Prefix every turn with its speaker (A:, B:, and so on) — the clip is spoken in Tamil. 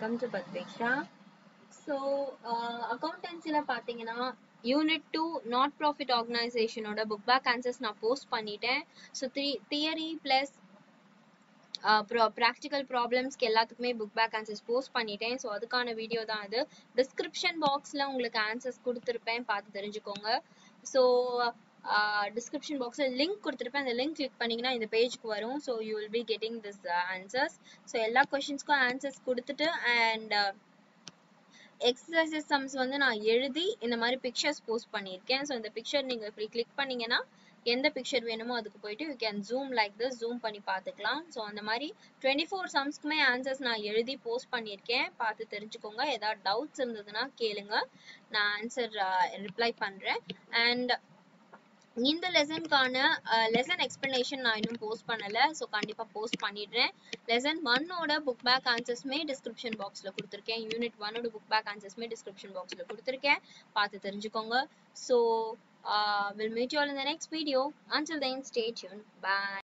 A: வெல்கம் டு பத்வேக்ஷா ஸோ அக்கௌண்டன்சியில் பார்த்தீங்கன்னா யூனிட் டூ நாட் ப்ராஃபிட் ஆர்கனைசேஷனோட புக் பேக் ஆன்சர்ஸ் நான் போஸ்ட் பண்ணிட்டேன் so three theory plus practical ப்ராப்ளம்ஸ்க்கு எல்லாத்துக்குமே புக் பேக் ஆன்சர்ஸ் போஸ்ட் பண்ணிட்டேன் ஸோ அதுக்கான வீடியோ தான் அது டிஸ்கிரிப்ஷன் பாக்ஸில் உங்களுக்கு ஆன்சர்ஸ் கொடுத்துருப்பேன் பார்த்து தெரிஞ்சுக்கோங்க ஸோ டிஸ்கிரிப்ஷன் பாக்ஸில் லிங்க் கொடுத்துருப்பேன் அந்த லிங்க் கிளிக் பண்ணிங்கன்னா இந்த பேஜ்க்கு வரும் so you will be getting this answers so எல்லா கொஷின்ஸ்க்கும் ஆன்சர்ஸ் கொடுத்துட்டு அண்ட் எக்ஸசைசஸ் சம்ஸ் வந்து நான் எழுதி இந்த மாதிரி பிக்சர்ஸ் போஸ்ட் பண்ணியிருக்கேன் ஸோ இந்த பிக்சர் நீங்கள் இப்படி கிளிக் பண்ணீங்கன்னா எந்த பிக்சர் வேணுமோ அதுக்கு போயிட்டு you can zoom like this zoom பண்ணி பார்த்துக்கலாம் ஸோ அந்த மாதிரி டுவெண்ட்டி ஃபோர் சம்ஸ்க்குமே ஆன்சர்ஸ் நான் எழுதி போஸ்ட் பண்ணியிருக்கேன் பார்த்து தெரிஞ்சுக்கோங்க ஏதாவது டவுட்ஸ் இருந்ததுன்னா கேளுங்க நான் ஆன்சர் ரிப்ளை பண்ணுறேன் அண்ட் இந்த லெசனுக்கான லெசன் எக்ஸ்பிளனேஷன் நான் இன்னும் போஸ்ட் பண்ணலை ஸோ கண்டிப்பாக போஸ்ட் பண்ணிடுறேன் லெசன் ஒன்னோட புக் பேக் ஆன்சர்ஸ்மே டிஸ்கிரிப்ஷன் பாக்ஸில் கொடுத்துருக்கேன் யூனிட் ஒன்னோட புக் பேக் ஆன்சர்ஸ்மே டிஸ்கிரிப்ஷன் பாக்ஸில் கொடுத்துருக்கேன் பார்த்து தெரிஞ்சுக்கோங்க so will meet you all in the next video until then stay tuned bye